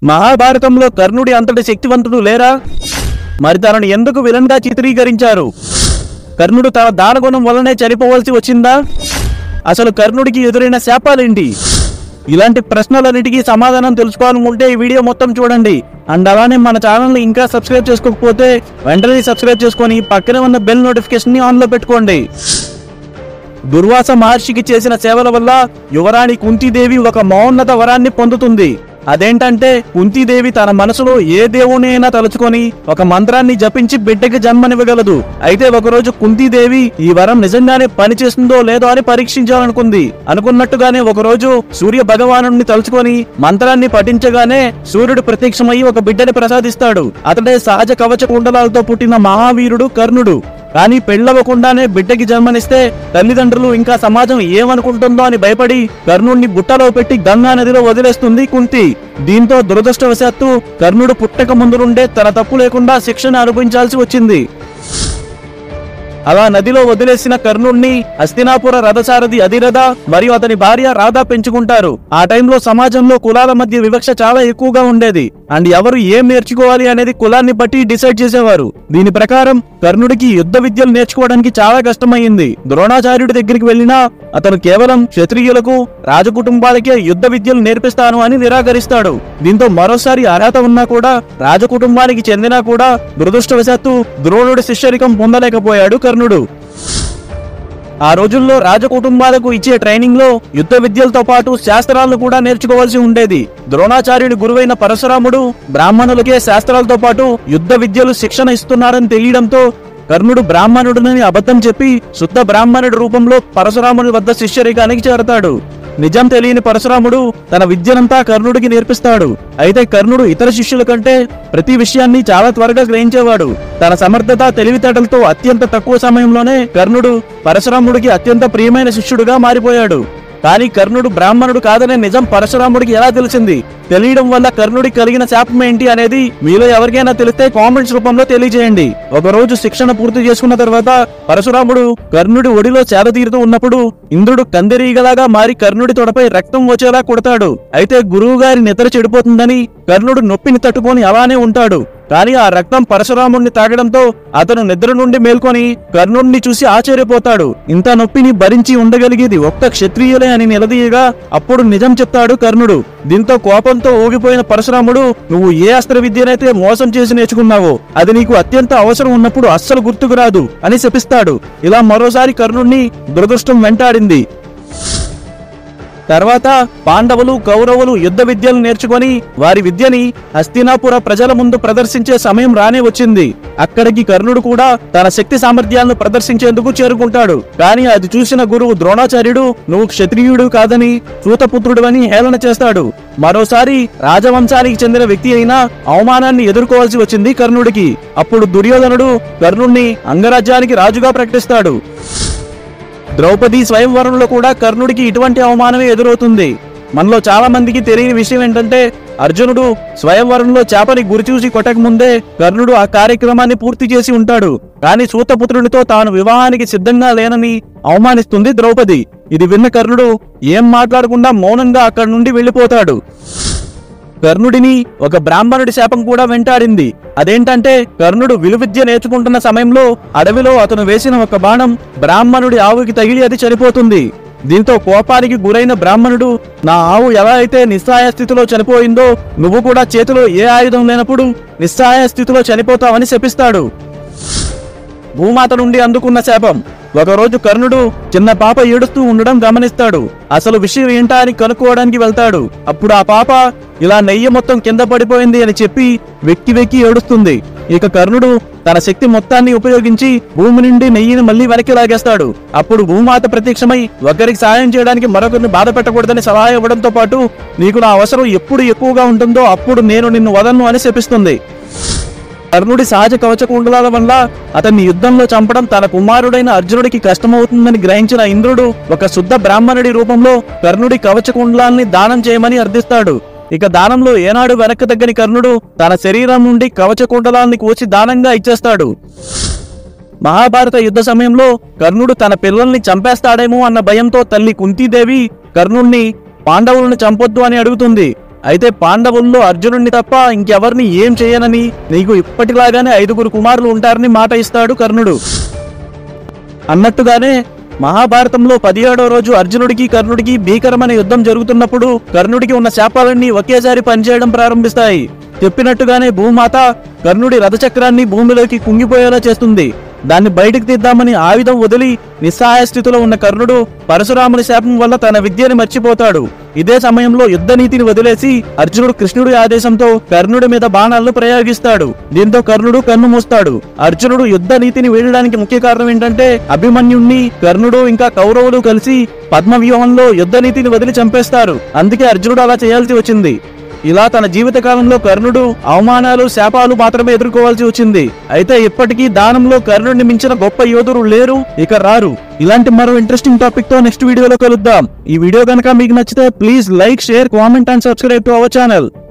మహాభారతంలో కర్ణుడి అంతటి శక్తివంతుడు లేరా మరి తనను ఎందుకు విలన్గా చిత్రీకరించారు కర్ణుడు తన దానగుణం వల్లనే చనిపోవలసి వచ్చిందా అసలు కర్ణుడికి ఎదురైన శాపాలేంటి ఇలాంటి ప్రశ్నలన్నిటికీ సమాధానం తెలుసుకోవాలనుకుంటే ఈ వీడియో మొత్తం చూడండి అండ్ అలానే మన ఛానల్ని ఇంకా సబ్స్క్రైబ్ చేసుకోకపోతే వెంటనే సబ్స్క్రైబ్ చేసుకొని పక్కనే ఉన్న బెల్ నోటిఫికేషన్ని ఆన్లో పెట్టుకోండి దుర్వాస మహర్షికి చేసిన సేవల వల్ల యువరాణి కుంతీదేవి ఒక మౌన్నత వరాన్ని పొందుతుంది అదేంటంటే కుంతీదేవి తన మనసులో ఏ దేవుని అయినా తలుచుకొని ఒక మంత్రాన్ని జపించి బిడ్డకి జన్మనివ్వగలదు అయితే ఒకరోజు కుంతీదేవి ఈ వరం నిజంగానే పనిచేస్తుందో లేదో అని పరీక్షించాలనుకుంది అనుకున్నట్టుగానే ఒకరోజు సూర్య భగవాను తలుచుకొని మంత్రాన్ని పఠించగానే సూర్యుడు ప్రత్యక్షమై ఒక బిడ్డని ప్రసాదిస్తాడు అతడే సహజ కవచ కుండలాలతో పుట్టిన మహావీరుడు కర్ణుడు కానీ పెళ్ళవకుండానే బిడ్డకి జన్మనిస్తే తల్లిదండ్రులు ఇంకా సమాజం ఏమనుకుంటుందో అని భయపడి కర్ణుడిని బుట్టలో పెట్టి గంగా నదిలో వదిలేస్తుంది కుంతి దీంతో దురదృష్టవశాత్తు కర్ణుడు పుట్టక ముందు నుండే తన తప్పు లేకుండా శిక్షణ అనుభవించాల్సి వచ్చింది అలా నదిలో వదిలేసిన కర్ణుణ్ణి హస్తినాపుర రథసారథి అధిరథ మరియు అతని భార్య రాధ పెంచుకుంటారు ఆ టైంలో సమాజంలో కులాల మధ్య వివక్ష చాలా ఎక్కువగా ఉండేది అండ్ ఎవరు ఏం నేర్చుకోవాలి అనేది కులాన్ని బట్టి డిసైడ్ చేసేవారు దీని ప్రకారం కర్ణుడికి యుద్ధ విద్యలు నేర్చుకోవడానికి చాలా కష్టమైంది ద్రోణాచార్యుడి దగ్గరికి వెళ్ళినా అతను కేవలం క్షత్రియులకు రాజకుటుంబాలకే యుద్ధ విద్యలు నేర్పిస్తాను అని నిరాకరిస్తాడు దీంతో మరోసారి అర్హత ఉన్నా కూడా రాజకుటుంబానికి చెందినా కూడా దురదృష్టవశాత్తు ద్రోణుడి శిష్యరికం పొందలేకపోయాడు కర్ణుడు ఆ రోజుల్లో రాజకుటుంబాలకు ఇచ్చే ట్రైనింగ్ లో యుద్ధ విద్యలతో పాటు శాస్త్రాలను కూడా నేర్చుకోవాల్సి ఉండేది ద్రోణాచార్యుడి గురువైన పరశురాముడు బ్రాహ్మణులకే శాస్త్రాలతో పాటు యుద్ధ విద్యలు శిక్షణ ఇస్తున్నారని తెలియడంతో కర్ణుడు బ్రాహ్మణుడిని అబద్ధం చెప్పి శుద్ధ బ్రాహ్మణుడి రూపంలో పరశురాముని వద్ద శిష్యరికానికి చేరతాడు నిజం తెలియని పరశురాముడు తన విద్యనంతా కర్ణుడికి నేర్పిస్తాడు అయితే కర్ణుడు ఇతర శిష్యుల కంటే ప్రతి విషయాన్ని చాలా త్వరగా గ్రహించేవాడు తన సమర్థత తెలివితేటలతో అత్యంత తక్కువ సమయంలోనే కర్ణుడు పరశురాముడికి అత్యంత ప్రియమైన శిష్యుడుగా మారిపోయాడు కానీ కర్ణుడు బ్రాహ్మణుడు కాదనే నిజం పరశురాముడికి ఎలా తెలిసింది తెలియడం వల్ల కర్ణుడికి కలిగిన శాపం ఏంటి అనేది మీలో ఎవరికైనా తెలిస్తే కామెంట్స్ రూపంలో తెలియజేయండి ఒకరోజు శిక్షణ పూర్తి చేసుకున్న తర్వాత పరశురాముడు కర్ణుడి ఒడిలో చేద తీరుతూ ఉన్నప్పుడు ఇంద్రుడు కందిరీగలాగా మారి కర్ణుడి తొడపై రక్తం వచ్చేలా కొడతాడు అయితే గురువు గారి నిద్ర చెడిపోతుందని కర్ణుడు నొప్పిని తట్టుకొని అలానే ఉంటాడు కానీ ఆ రక్తం పరశురాముడిని తాగడంతో అతను నిద్ర నుండి మేల్కొని కర్ణుడిని చూసి ఆశ్చర్యపోతాడు ఇంత నొప్పిని భరించి ఉండగలిగేది ఒక్క క్షత్రియులే అని నిలదీయగా అప్పుడు నిజం చెప్తాడు కర్ణుడు దీంతో కోపంతో ఊగిపోయిన పరశురాముడు నువ్వు ఏ అస్త్ర విద్యనైతే మోసం చేసి నేర్చుకున్నావో అది నీకు అత్యంత అవసరం ఉన్నప్పుడు అస్సలు గుర్తుకు రాదు అని శపిస్తాడు ఇలా మరోసారి కర్ణుడిని దురదృష్టం వెంటాడింది తర్వాత పాండవులు కౌరవులు యుద్ధ విద్యలు నేర్చుకొని వారి విద్యని హస్తినాపుర ప్రజల ముందు ప్రదర్శించే సమయం రానే వచ్చింది అక్కడికి కర్ణుడు కూడా తన శక్తి సామర్థ్యాలను ప్రదర్శించేందుకు చేరుకుంటాడు కానీ అది చూసిన గురువు ద్రోణాచార్యుడు నువ్వు క్షత్రియుడు కాదని సూతపుత్రుడు హేళన చేస్తాడు మరోసారి రాజవంశానికి చెందిన వ్యక్తి అయినా అవమానాన్ని ఎదుర్కోవాల్సి వచ్చింది కర్ణుడికి అప్పుడు దుర్యోధనుడు కర్ణుణ్ణి అంగరాజ్యానికి రాజుగా ప్రకటిస్తాడు ద్రౌపది స్వయంవరంలో కూడా కర్ణుడికి ఇటువంటి అవమానమే ఎదురవుతుంది మనలో చాలా మందికి తెలియని విషయం ఏంటంటే అర్జునుడు స్వయంవరంలో చేపని గురిచూసి కొట్టక ముందే కర్ణుడు ఆ కార్యక్రమాన్ని పూర్తి చేసి ఉంటాడు కానీ సూతపుత్రునితో తాను వివాహానికి సిద్ధంగా లేనని అవమానిస్తుంది ద్రౌపది ఇది విన్న కర్ణుడు ఏం మాట్లాడకుండా మౌనంగా అక్కడి నుండి వెళ్ళిపోతాడు కర్ణుడిని ఒక బ్రాహ్మణుడి శాపం కూడా వెంటాడింది అదేంటంటే కర్ణుడు విలువిద్య నేర్చుకుంటున్న సమయంలో అడవిలో అతను వేసిన ఒక బాణం బ్రాహ్మణుడి ఆవుకి తగిలి అది చనిపోతుంది దీంతో కోపానికి గురైన బ్రాహ్మణుడు నా ఆవు ఎలా అయితే నిస్సహాయ స్థితిలో చనిపోయిందో నువ్వు కూడా చేతిలో ఏ ఆయుధం లేనప్పుడు నిస్సహాయ స్థితిలో చనిపోతావని శపిస్తాడు భూమాత నుండి అందుకున్న శాపం ఒకరోజు కర్ణుడు చిన్న పాప ఏడుస్తూ ఉండడం గమనిస్తాడు అసలు విషయం ఏంటా అని కనుక్కోవడానికి వెళ్తాడు అప్పుడు ఆ పాప ఇలా నెయ్యి మొత్తం కింద పడిపోయింది అని చెప్పి వెక్కి వెక్కి ఏడుస్తుంది ఇక కర్ణుడు తన శక్తి మొత్తాన్ని ఉపయోగించి భూమి నుండి నెయ్యిని మళ్ళీ వెనక్కి లాగేస్తాడు అప్పుడు భూమాత ప్రత్యక్షమై ఒకరికి సాయం చేయడానికి మరొకరిని బాధ పెట్టకూడదని సలహా ఇవ్వడంతో పాటు నీకు నా అవసరం ఎప్పుడు ఎక్కువగా ఉంటుందో అప్పుడు నేను నిన్ను వదలను అని శపిస్తుంది కర్ణుడి సహజ కవచ కుండలాల వల్ల అతన్ని యుద్ధంలో చంపడం తన కుమారుడైన అర్జునుడికి కష్టమవుతుందని గ్రహించిన ఇంద్రుడు ఒక శుద్ధ బ్రాహ్మణుడి రూపంలో కర్ణుడి కవచ కుండలాల్ని దానం చేయమని అర్థిస్తాడు ఇక దానంలో ఏనాడు వెనక్కి తగ్గని కర్ణుడు తన శరీరం నుండి కవచ కుండలాల్ని కోసి దానంగా ఇచ్చేస్తాడు మహాభారత యుద్ధ సమయంలో కర్ణుడు తన పిల్లల్ని చంపేస్తాడేమో అన్న భయంతో తల్లి కుంతీదేవి కర్ణుణ్ణి పాండవులను చంపొద్దు అని అడుగుతుంది అయితే పాండవుల్లో అర్జునుడిని తప్ప ఇంకెవరిని ఏం చేయనని నీకు ఇప్పటిలాగానే ఐదుగురు కుమారులు ఉంటారని మాట ఇస్తాడు కర్ణుడు అన్నట్టుగానే మహాభారతంలో పదిహేడో రోజు అర్జునుడికి కర్ణుడికి భీకరమైన యుద్ధం జరుగుతున్నప్పుడు కర్ణుడికి ఉన్న శాపాలన్నీ ఒకేసారి పనిచేయడం ప్రారంభిస్తాయి చెప్పినట్టుగానే భూమాత కర్ణుడి రథచక్రాన్ని భూమిలోకి కుంగిపోయేలా చేస్తుంది దాన్ని బయటికి తీద్దామని ఆయుధం వదిలి నిస్సహాయ స్థితిలో ఉన్న కర్ణుడు పరశురాముని శాపం వల్ల తన విద్యని మర్చిపోతాడు ఇదే సమయంలో యుద్ధ నీతిని వదిలేసి అర్జునుడు కృష్ణుడి ఆదేశంతో కర్ణుడి మీద బాణాలను ప్రయోగిస్తాడు దీంతో కర్ణుడు కన్ను మూస్తాడు అర్జునుడు యుద్ధ నీతిని వీడడానికి ముఖ్య కారణం ఏంటంటే అభిమన్యుణ్ణి కర్ణుడు ఇంకా కౌరవులు కలిసి పద్మ వ్యూహంలో యుద్ధ నీతిని వదిలి చంపేస్తారు అందుకే అర్జునుడు అలా చేయాల్సి వచ్చింది ఇలా తన జీవిత కాలంలో కర్ణుడు అవమానాలు శాపాలు మాత్రమే ఎదుర్కోవాల్సి వచ్చింది అయితే ఇప్పటికీ దానంలో కర్ణుడిని మించిన గొప్ప యోధులు లేరు ఇక రారు ఇలాంటి మరో ఇంట్రెస్టింగ్ టాపిక్ తో నెక్స్ట్ వీడియోలో కలుద్దాం ఈ వీడియో కనుక మీకు నచ్చితే please like share comment and subscribe to our channel